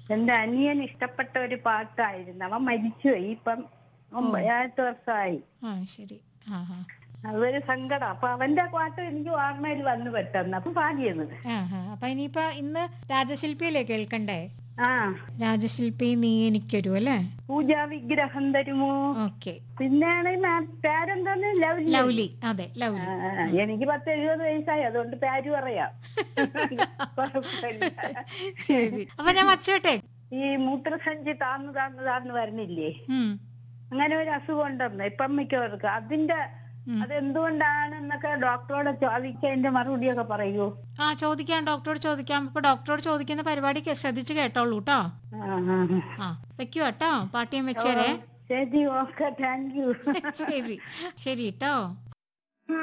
എന്റെ അനിയൻ ഇഷ്ടപ്പെട്ട ഒരു പാട്ടായിരുന്നു അവൻ മരിച്ചുപോയി ഇപ്പം ഒമ്പതാമത്തെ വർഷമായി ആ ശരി ആ ആ അതൊരു സങ്കടം അപ്പൊ അവന്റെ പാട്ട് എനിക്ക് ഓർമ്മയിൽ വന്നു പെട്ടെന്ന് അപ്പൊ പാടിയത് ആ ആ അപ്പൊ ഇനിയിപ്പോ ഇന്ന് രാജശില്പിയല്ലേ കേൾക്കണ്ടേ ആ രാജശില്പി നീ എനിക്കൊരു അല്ലേ പൂജാ വിഗ്രഹം തരുമോ ഓക്കെ പിന്നെയാണ് പേരെന്താന്ന് ലവ്ലി ലൗലി അതെ ലൗലി ആ, എനിക്ക് പത്ത് എഴുപത് വയസ്സായി അതുകൊണ്ട് പേര് പറയാം കുഴപ്പമില്ല. ശരി അപ്പൊ ഞാൻ വച്ചോട്ടെ ഈ മൂത്രസഞ്ചി താന്ന് താന്ന് താന്ന് വരുന്നില്ലേ ഉം അങ്ങനെ ഒരു അസുഖം ഉണ്ടെന്ന് ഇപ്പം മിക്കവർക്ക് അതിന്റെ ഉം. അതെന്തുകൊണ്ടാണെന്നൊക്കെ ഡോക്ടറോട് ചോദിച്ചതിന്റെ മറുപടിയൊക്കെ പറയൂ ആ ചോദിക്കാം ഡോക്ടറോട് ചോദിക്കാം ഇപ്പൊ ഡോക്ടറോട് ചോദിക്കുന്ന പരിപാടി കേ- ശ്രദ്ധിച്ച് കേട്ടോളൂ കേട്ടോ ആ, ആ, ആ. ആ വെക്കൂ കേട്ടോ പാട്ടിയം വെച്ചേരേ ശരി ഓക്കെ താങ്ക് യു ശരി ശരി കേട്ടോ